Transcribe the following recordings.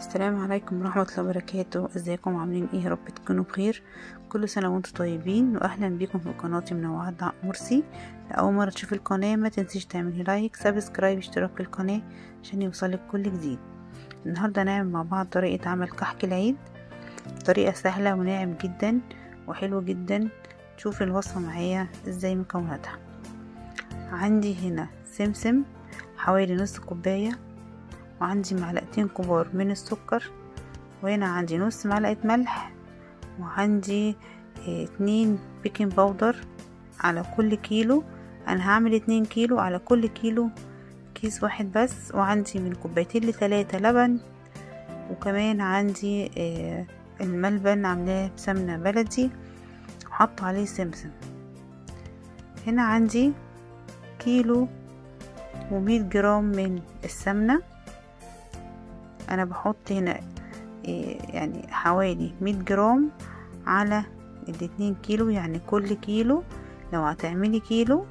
السلام عليكم ورحمة الله وبركاته ازيكم عاملين ايه يا رب تكونوا بخير كل سنة وانتم طيبين واهلا بيكم في قناتي منوعات دعاء مرسي لأول مرة تشوف القناة ما تنسيش تعملي لايك سبسكرايب اشتراك في القناة عشان يوصلك كل جديد النهاردة نعمل مع بعض طريقة عمل كحك العيد طريقة سهلة وناعم جدا وحلو جدا شوف الوصفة معايا ازاي مكوناتها عندي هنا سمسم حوالي نص كوباية وعندي معلقتين كبار من السكر وهنا عندي نص معلقة ملح وعندي اه اتنين بيكنج باودر على كل كيلو انا هعمل اتنين كيلو على كل كيلو كيس واحد بس وعندي من كوبايتين لتلاتة لبن وكمان عندي اه الملبن عاملاه بسمنة بلدي وحط عليه سمسم هنا عندي كيلو ومية جرام من السمنة انا بحط هنا يعني حوالي مية جرام على الاتنين كيلو يعني كل كيلو لو هتعملي كيلو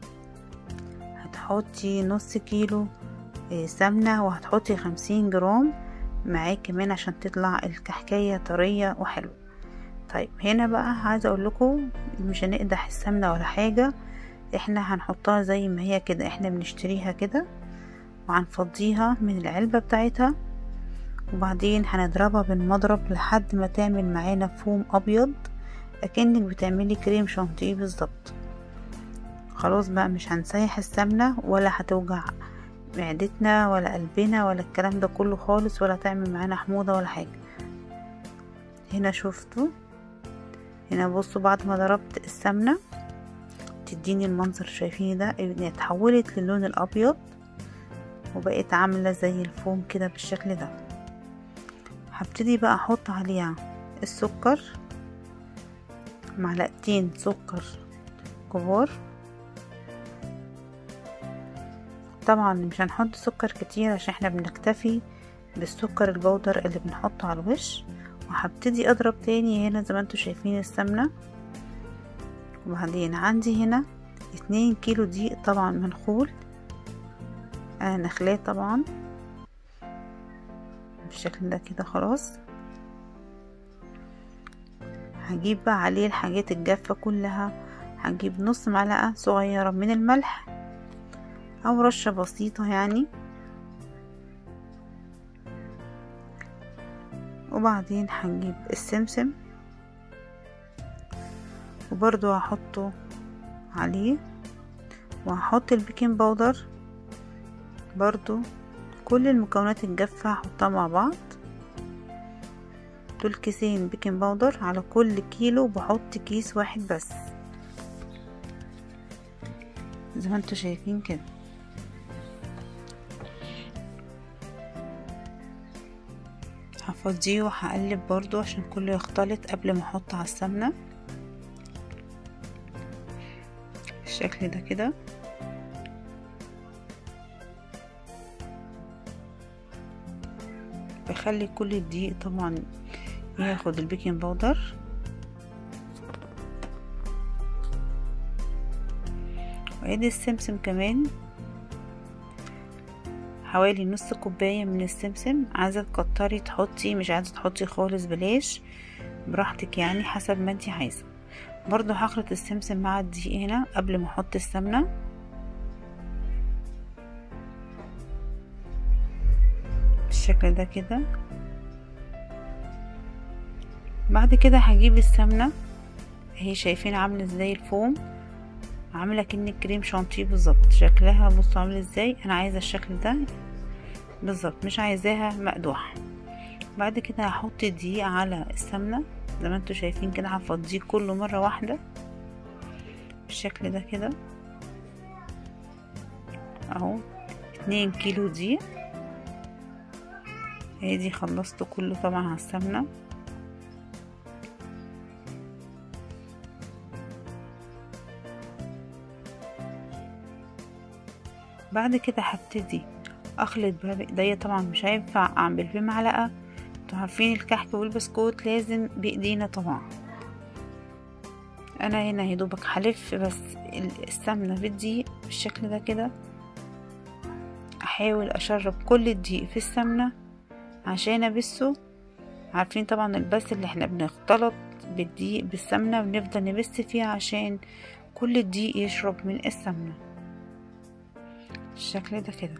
هتحطي نص كيلو سمنة وهتحطي خمسين جرام معاه كمان عشان تطلع الكحكاية طرية وحلوة طيب هنا بقى عايزة اقول لكم مش هنقدح السمنة ولا حاجة احنا هنحطها زي ما هي كده احنا بنشتريها كده وهنفضيها من العلبة بتاعتها وبعدين هنضربها بالمضرب لحد ما تعمل معانا فوم ابيض اكنك بتعملي كريم شانتيه بالظبط خلاص بقى مش هنسيح السمنة ولا هتوجع معدتنا ولا قلبنا ولا الكلام ده كله خالص ولا تعمل معانا حموضة ولا حاجة هنا شفتوا هنا بصوا بعد ما ضربت السمنة تديني المنظر شايفين ده اتحولت للون الابيض وبقت عاملة زي الفوم كده بالشكل ده هبتدي بقى احط عليها السكر معلقتين سكر كبار طبعا مش هنحط سكر كتير عشان احنا بنكتفي بالسكر البودر اللي بنحطه على الوش وهبتدي اضرب تاني هنا زي ما انتوا شايفين السمنة وبعدين عندي هنا اتنين كيلو دقيق طبعا منخول انا نخلاه طبعا بالشكل ده كده خلاص هجيب بقى عليه الحاجات الجافة كلها هجيب نص معلقة صغيرة من الملح او رشة بسيطة يعني وبعدين هنجيب السمسم وبرضو هحطه عليه وهحط البيكنج باودر برضو كل المكونات الجافة هحطها مع بعض دول كيسين بيكنج باودر على كل كيلو بحط كيس واحد بس زي ما انتوا شايفين كده هفضيه وهقلب برضو عشان كله يختلط قبل ما احط على السمنة بالشكل ده كده بخلي كل الدقيق طبعا ياخد البيكنج باودر وادي السمسم كمان حوالي نص كوباية من السمسم عايزة تكتري تحطي مش عايزة تحطي خالص بلاش براحتك يعني حسب ما انتي عايزة برضو هخلط السمسم مع الدقيق هنا قبل ما احط السمنة بالشكل ده كده بعد كده هجيب السمنة اهي شايفين عاملة ازاي الفوم عاملة كأن كريم شانتيه بالظبط شكلها بصوا عامل ازاي انا عايزة الشكل ده بالظبط مش عايزاها مقدوحة بعد كده هحط الدقيق على السمنة زي ما انتوا شايفين كده هفضيه كله مرة واحدة بالشكل ده كده اهو اتنين كيلو دقيق ادي خلصت كله طبعا على السمنة بعد كده هبتدي اخلط بايديا طبعا مش هينفع اعمل بمعلقة انتوا عارفين الكحك والبسكوت لازم بايدينا طبعا انا هنا يدوبك هلف بس السمنة في الدقيق بالشكل ده كده احاول اشرب كل الدقيق في السمنة عشان ابسه عارفين طبعا البس اللي احنا بنختلط بالدقيق بالسمنة بنفضل نبس فيها عشان كل الدقيق يشرب من السمنة الشكل ده كده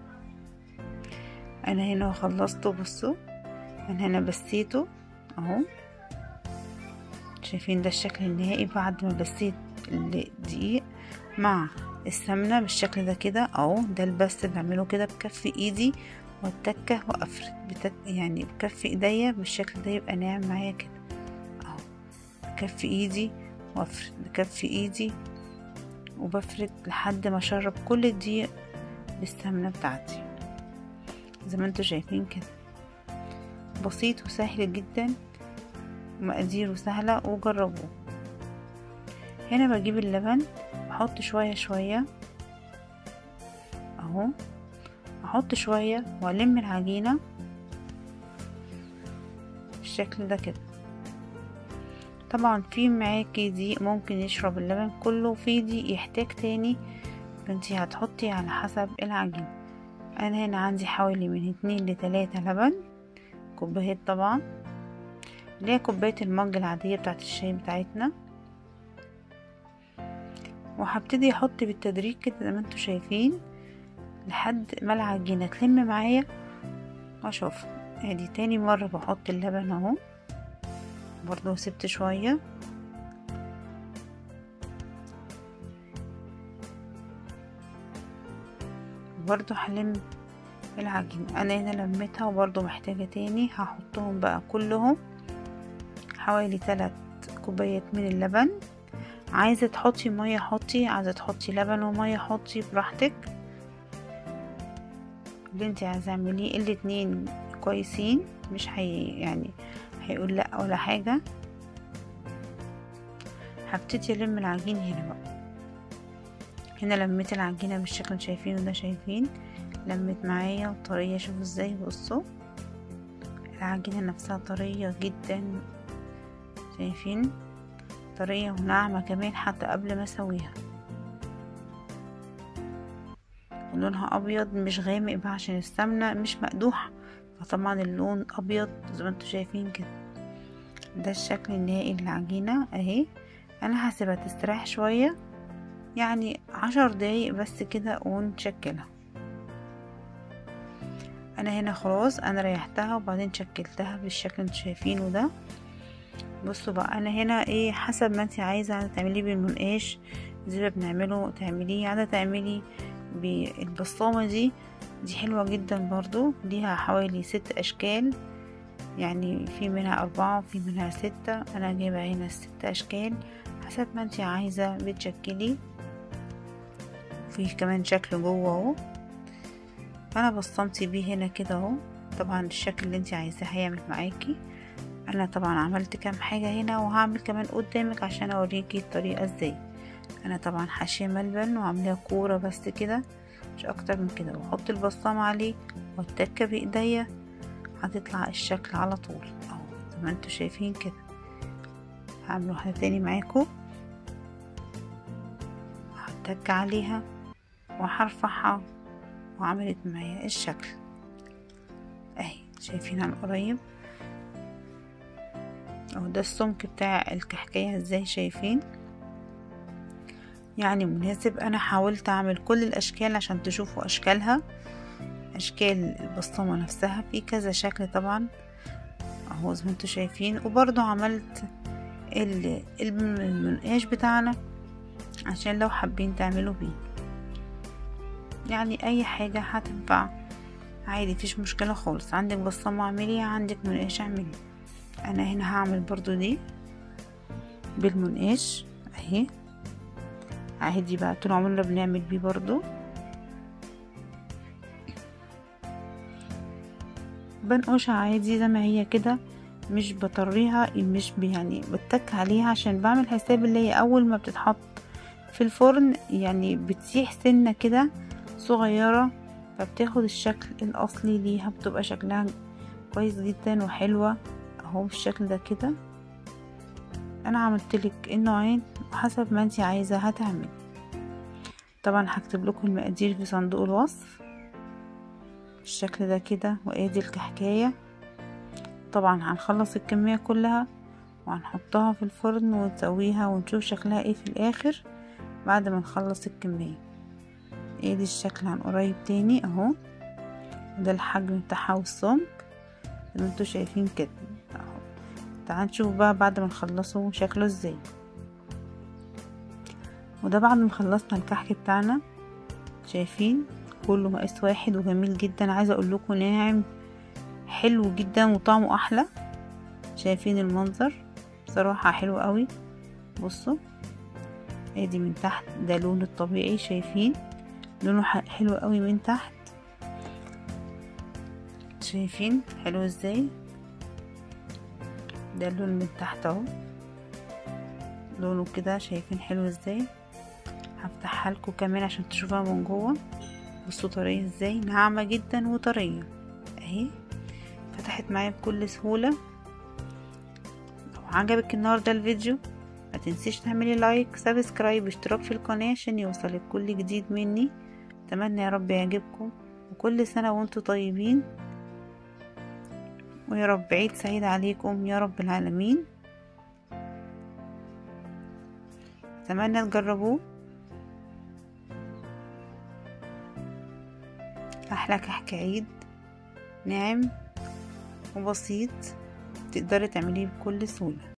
انا هنا خلصته بصوا انا هنا بسيته اهو شايفين ده الشكل النهائي بعد ما بسيت الدقيق مع السمنة بالشكل ده كده اهو ده البس بعمله كده بكف ايدي واتكه وافرد بتك يعني بكف ايديا بالشكل ده يبقى ناعم معايا كده اهو بكف ايدي وافرد بكف ايدي وبفرد لحد ما اشرب كل الدقيق بالسمنة بتاعتي زي ما انتوا شايفين كده بسيط وسهل جدا مقاديره سهلة وجربوه هنا بجيب اللبن احط شوية شوية اهو احط شوية والم العجينة بالشكل ده كده طبعا في معاكي دقيق ممكن يشرب اللبن كله وفي دقيق يحتاج تاني فانتي هتحطي على حسب العجين انا هنا عندي حوالي من اتنين لتلاتة لبن كوبايات طبعا اللي هي كوباية المج العادية بتاعت الشاي بتاعتنا وهبتدي احط بالتدريج كده زي ما انتوا شايفين لحد ما العجينة تلم معايا واشوف ادي تاني مرة بحط اللبن اهو برضو سبت شوية برضو هلم العجين انا هنا لميتها وبرضو محتاجة تاني هحطهم بقى كلهم حوالي تلات كوبايات من اللبن عايزة تحطي مية حطي عايزة تحطي لبن ومية حطي براحتك اللي انت عايزة اعمليه الاتنين كويسين مش هي يعني هيقول لا ولا حاجة هبتدي الم العجين هنا بقى هنا لميت العجينة بالشكل اللي شايفينه ده شايفين لمت معايا وطرية شوفوا ازاي بصوا العجينة نفسها طرية جدا شايفين طرية وناعمة كمان حتى قبل ما اسويها لونها ابيض مش غامق بقى عشان السمنة مش مقدوح فطبعا اللون ابيض زي ما انتوا شايفين كده ده الشكل النهائي للعجينة اهي انا هسيبها تستريح شوية يعني عشر دقايق بس كده ونشكلها انا هنا خلاص انا ريحتها وبعدين شكلتها بالشكل اللي انتوا شايفينه ده بصوا بقى انا هنا ايه حسب ما انت عايزه عايزه تعمليه بالمنقاش زي ما بنعمله تعمليه عايزه تعملي بالبصامه دي دي حلوه جدا برضو ليها حوالي ست اشكال يعني في منها أربعة وفي منها ستة أنا جايبة هنا الست أشكال حسب ما انت عايزة بتشكلي في كمان شكل جوه اهو انا بصمتي بيه هنا كده اهو طبعا الشكل اللي انت عايزاه هيعمل معاكي انا طبعا عملت كام حاجة هنا وهعمل كمان قدامك عشان اوريكي الطريقة ازاي انا طبعا حاشية ملبن وعاملاه كورة بس كده مش اكتر من كده واحط البصام عليه واتكة بايديا هتطلع الشكل على طول اهو زي ما انتوا شايفين كده هعمل واحدة تاني معاكم هتك عليها وهرفعها وعملت معايا الشكل اهي شايفين عن قريب اهو ده السمك بتاع الكحكية ازاي شايفين يعني مناسب انا حاولت اعمل كل الاشكال عشان تشوفوا اشكالها اشكال البسطامة نفسها في كذا شكل طبعا اهو زي ما انتوا شايفين وبرضو عملت المنقاش بتاعنا عشان لو حابين تعملوا بيه يعني اي حاجة هتنفع عادي مفيش مشكلة خالص عندك بصمة اعمليها عندك منقاش اعملي انا هنا هعمل برضو دي بالمنقاش اهي عادي بقى طول عمرنا بنعمل بيه برضو بنقشها عادي زي ما هي كده مش بطريها مش يعني بتك عليها عشان بعمل حساب اللي هي اول ما بتتحط في الفرن يعني بتسيح سنة كده صغيرة فبتاخد الشكل الاصلي ليها بتبقى شكلها كويس جدا وحلوة اهو بالشكل ده كده انا عملتلك النوعين وحسب ما انتي عايزة هتعمل طبعا هكتب لكم المقادير في صندوق الوصف بالشكل ده كده وادي الكحكاية طبعا هنخلص الكمية كلها وهنحطها في الفرن ونسويها ونشوف شكلها ايه في الاخر بعد ما نخلص الكمية ايه دي الشكل عن قريب تاني اهو ده الحجم بتاعها والسمك زي ما انتوا شايفين كده اهو تعال نشوف بقى بعد ما نخلصه شكله ازاي وده بعد ما خلصنا الكحك بتاعنا شايفين كله مقاس واحد وجميل جدا عايزه اقول لكم ناعم حلو جدا وطعمه احلى شايفين المنظر بصراحه حلو قوي بصوا ادي من تحت ده لون الطبيعي شايفين لونه حلو قوي من تحت شايفين حلو ازاي ده اللون من تحت اهو لونه كده شايفين حلو ازاي هفتحها لكم كمان عشان تشوفوها من جوه بصوا طريه ازاي ناعمه جدا وطريه اهي فتحت معايا بكل سهوله لو عجبك النهارده الفيديو ما تنسيش تعملي لايك سبسكرايب اشتراك في القناه عشان يوصلك كل جديد مني اتمنى يا رب يعجبكم وكل سنه وانتم طيبين ويا رب عيد سعيد عليكم يا رب العالمين اتمنى تجربوه احلى كحك عيد ناعم وبسيط تقدري تعمليه بكل سهوله